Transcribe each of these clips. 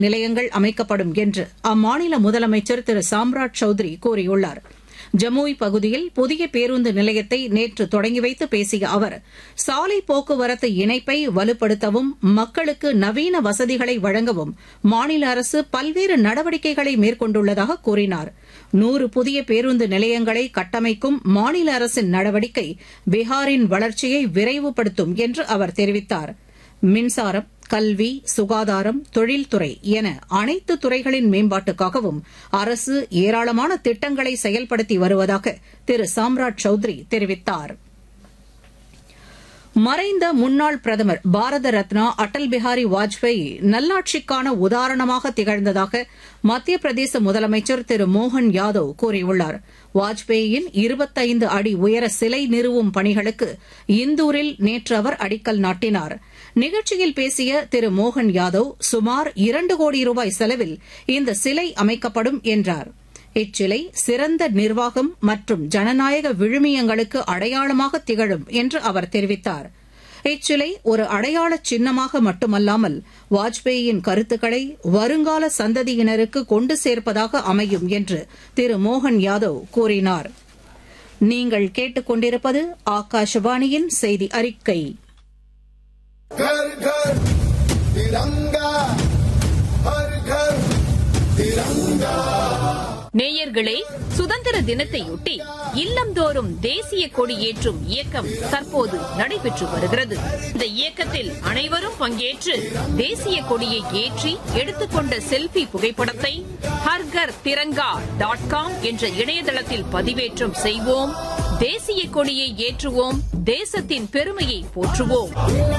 நிலையங்கள் அமைக்கப்படும் என்று அம்மாநில முதலமைச்சர் திரு சாம்ராட் சௌத்ரி கூறியுள்ளார் ஜமுய் பகுதியில் புதிய பேருந்து நிலையத்தை நேற்று தொடங்கி வைத்து பேசிய அவர் சாலை போக்குவரத்து இணைப்பை வலுப்படுத்தவும் மக்களுக்கு நவீன வசதிகளை வழங்கவும் மாநில அரசு பல்வேறு நடவடிக்கைகளை மேற்கொண்டுள்ளதாக கூறினார் நூறு புதிய பேருந்து நிலையங்களை கட்டமைக்கும் மாநில அரசின் நடவடிக்கை பீகாரின் வளர்ச்சியை விரைவுபடுத்தும் என்று அவர் தெரிவித்தார் மின்சாரம் கல்வி சுகாதாரம் தொழில்துறை என அனைத்து துறைகளின் மேம்பாட்டுக்காகவும் அரசு ஏராளமான திட்டங்களை செயல்படுத்தி வருவதாக திரு சாம்ராட் சௌத்ரி தெரிவித்தார் மறைந்த முன்னாள் பிரதமர் பாரத ரத்னா அடல் பிஹாரி வாஜ்பேயி நல்லாட்சிக்கான உதாரணமாக திகழ்ந்ததாக மத்திய பிரதேச முதலமைச்சர் திரு மோகன் யாதவ் கூறியுள்ளார் வாஜ்பேயியின் இருபத்தைந்து அடி உயர சிலை நிறுவும் பணிகளுக்கு இந்தூரில் நேற்று அவர் அடிக்கல் நாட்டினார் நிகழ்ச்சியில் பேசிய திரு மோகன் யாதவ் சுமார் இரண்டு கோடி ரூபாய் செலவில் இந்த சிலை அமைக்கப்படும் என்றார் இச்சிலை சிறந்த நிர்வாகம் மற்றும் ஜனநாயக விழுமியங்களுக்கு அடையாளமாக திகழும் என்று அவர் தெரிவித்தார் இச்சிலை ஒரு அடையாள சின்னமாக மட்டுமல்லாமல் வாஜ்பேயியின் கருத்துக்களை வருங்கால சந்ததியினருக்கு கொண்டு சேர்ப்பதாக அமையும் என்று திரு மோகன் யாதவ் கூறினார் நீங்கள் கேட்டுக்கொண்டிருப்பது ஆகாஷவாணியின் செய்தி அறிக்கை घर घर तिरंगा हर घर तिरंगा நேயர்களே சுதந்திர தினத்தையொட்டி இல்லந்தோறும் தேசிய கொடி ஏற்றும் இயக்கம் தற்போது நடைபெற்று வருகிறது இந்த இயக்கத்தில் அனைவரும் பங்கேற்று தேசிய கொடியை ஏற்றி எடுத்துக்கொண்ட செல்பி புகைப்படத்தை ஹர்கர் திரங்கா டாட் காம் என்ற இணையதளத்தில் பதிவேற்றம் செய்வோம் தேசிய கொடியை ஏற்றுவோம் தேசத்தின் பெருமையை போற்றுவோம்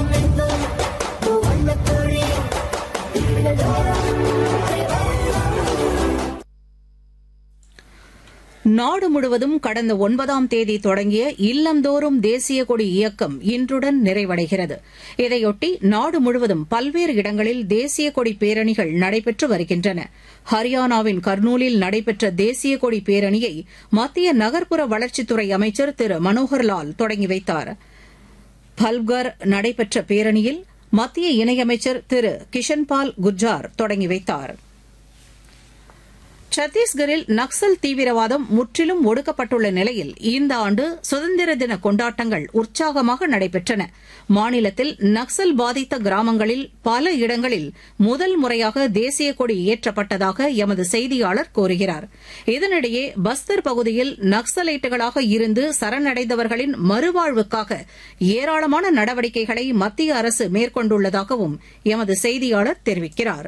நாடு முழுவதும் கடந்த ஒன்பதாம் தேதி தொடங்கிய இல்லந்தோறும் தேசிய கொடி இயக்கம் இன்றுடன் நிறைவடைகிறது இதையொட்டி நாடு முழுவதும் பல்வேறு இடங்களில் தேசிய கொடி பேரணிகள் நடைபெற்று வருகின்றன ஹரியானாவின் கர்னூலில் நடைபெற்ற தேசிய கொடி பேரணியை மத்திய நகர்ப்புற வளர்ச்சித்துறை அமைச்சர் திரு மனோகர்லால் தொடங்கி வைத்தார் பல்கர் நடைபெற்ற பேரணியில் மத்திய இணையமைச்சர் திரு கிஷன்பால் குர்ஜார் தொடங்கி வைத்தார் சத்தீஸ்கரில் நக்சல் தீவிரவாதம் முற்றிலும் ஒடுக்கப்பட்டுள்ள நிலையில் இந்த ஆண்டு சுதந்திர தின கொண்டாட்டங்கள் உற்சாகமாக நடைபெற்றன மாநிலத்தில் நக்சல் பாதித்த கிராமங்களில் பல இடங்களில் முதல் முறையாக தேசிய கொடி ஏற்றப்பட்டதாக எமது செய்தியாளர் கூறுகிறார் இதனிடையே பஸ்தர் பகுதியில் நக்சலைட்டுகளாக இருந்து சரணடைந்தவர்களின் மறுவாழ்வுக்காக ஏராளமான நடவடிக்கைகளை மத்திய அரசு மேற்கொண்டுள்ளதாகவும் எமது செய்தியாளர் தெரிவிக்கிறார்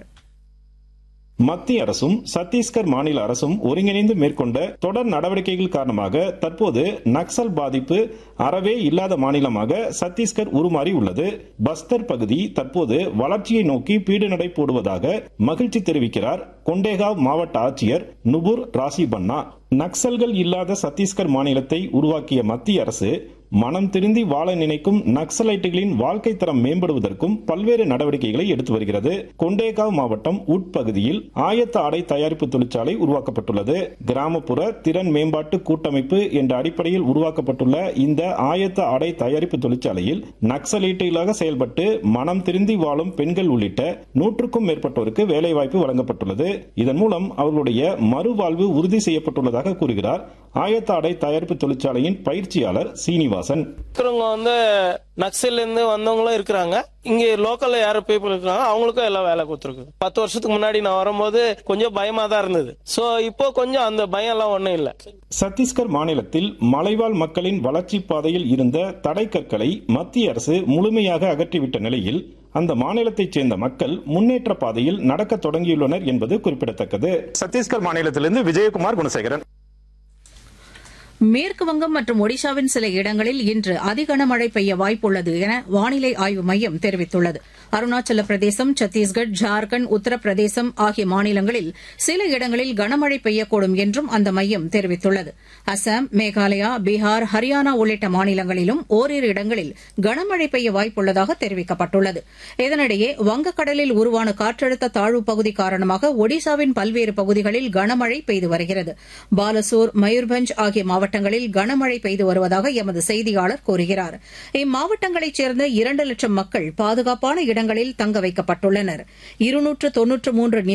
மத்திய அரசும் சத்தீஸ்கர் மாநில அரசும் ஒருங்கிணைந்து மேற்கொண்ட தொடர் நடவடிக்கைகள் காரணமாக தற்போது நக்சல் பாதிப்பு அறவே இல்லாத மாநிலமாக சத்தீஸ்கர் உருமாறி உள்ளது பஸ்தர் பகுதி தற்போது வளர்ச்சியை நோக்கி பீடு நடை போடுவதாக மகிழ்ச்சி தெரிவிக்கிறார் கொண்டேகாவ் மாவட்ட ஆட்சியர் நுபுர் ராசி பன்னா நக்சல்கள் இல்லாத சத்தீஸ்கர் மாநிலத்தை உருவாக்கிய மத்திய அரசு மனம் திருந்தி வாழ நினைக்கும் நக்சலைட்டுகளின் வாழ்க்கை தரம் மேம்படுவதற்கும் பல்வேறு நடவடிக்கைகளை எடுத்து வருகிறது கொண்டேகாவ் மாவட்டம் உட்பகுதியில் ஆயத்த ஆடை தயாரிப்பு தொழிற்சாலை உருவாக்கப்பட்டுள்ளது கிராமப்புற திறன் மேம்பாட்டு கூட்டமைப்பு என்ற அடிப்படையில் உருவாக்கப்பட்டுள்ள இந்த ஆயத்த ஆடை தயாரிப்பு தொழிற்சாலையில் நக்சலைட்டுகளாக செயல்பட்டு மனம் திருந்தி வாழும் பெண்கள் உள்ளிட்ட நூற்றுக்கும் மேற்பட்டோருக்கு வேலைவாய்ப்பு வழங்கப்பட்டுள்ளது இதன் மூலம் அவர்களுடைய மறுவாழ்வு உறுதி செய்யப்பட்டுள்ளதாக கூறுகிறார் ஆயத்த ஆடை தயாரிப்பு தொழிற்சாலையின் பயிற்சியாளர் சீனிவாசன் இருக்கிறவங்க வந்து நக்சல்ல இருந்து வந்தவங்களும் இருக்கிறாங்க இங்க லோக்கல்ல யாரு பீப்புள் இருக்கிறாங்க அவங்களுக்கும் எல்லாம் வேலை கொடுத்துருக்கு பத்து வருஷத்துக்கு முன்னாடி நான் வரும்போது கொஞ்சம் பயமா தான் இருந்தது சோ இப்போ கொஞ்சம் அந்த பயம் எல்லாம் ஒண்ணும் இல்ல சத்தீஸ்கர் மாநிலத்தில் மலைவாழ் மக்களின் வளர்ச்சி பாதையில் இருந்த தடை கற்களை மத்திய அரசு முழுமையாக அகற்றிவிட்ட நிலையில் அந்த மாநிலத்தைச் சேர்ந்த மக்கள் முன்னேற்ற பாதையில் நடக்க தொடங்கியுள்ளனர் என்பது குறிப்பிடத்தக்கது சத்தீஸ்கர் மாநிலத்திலிருந்து விஜயகுமார் குணசேகரன் மேற்குவங்கம் மற்றும் ஒடிஷாவின் சில இடங்களில் இன்று அதிகனமழை பெய்ய வாய்ப்புள்ளது என வானிலை ஆய்வு மையம் தெரிவித்துள்ளது அருணாச்சல பிரதேசம் சத்தீஸ்கர் ஜார்க்கண்ட் உத்தரப்பிரதேசம் ஆகிய மாநிலங்களில் சில இடங்களில் கனமழை பெய்யக்கூடும் என்றும் அந்த மையம் தெரிவித்துள்ளது அசாம் மேகாலயா பீகார் ஹரியானா உள்ளிட்ட மாநிலங்களிலும் ஓரிரு இடங்களில் கனமழை பெய்ய வாய்ப்புள்ளதாக தெரிவிக்கப்பட்டுள்ளது இதனிடையே வங்கக்கடலில் உருவான காற்றழுத்த தாழ்வு பகுதி காரணமாக ஒடிஷாவின் பல்வேறு பகுதிகளில் கனமழை பெய்து வருகிறது பாலசோர் மயூர்பஞ்ச் ஆகிய மாவட்டங்களில் மாவட்டங்களில் கனமழை பெய்து வருவதாக எமது செய்தியாளர் கூறுகிறார் இம்மாவட்டங்களைச் சேர்ந்த இரண்டு லட்சம் மக்கள் பாதுகாப்பான இடங்களில் தங்க வைக்கப்பட்டுள்ளனர் இருநூற்று தொன்னூற்று மூன்று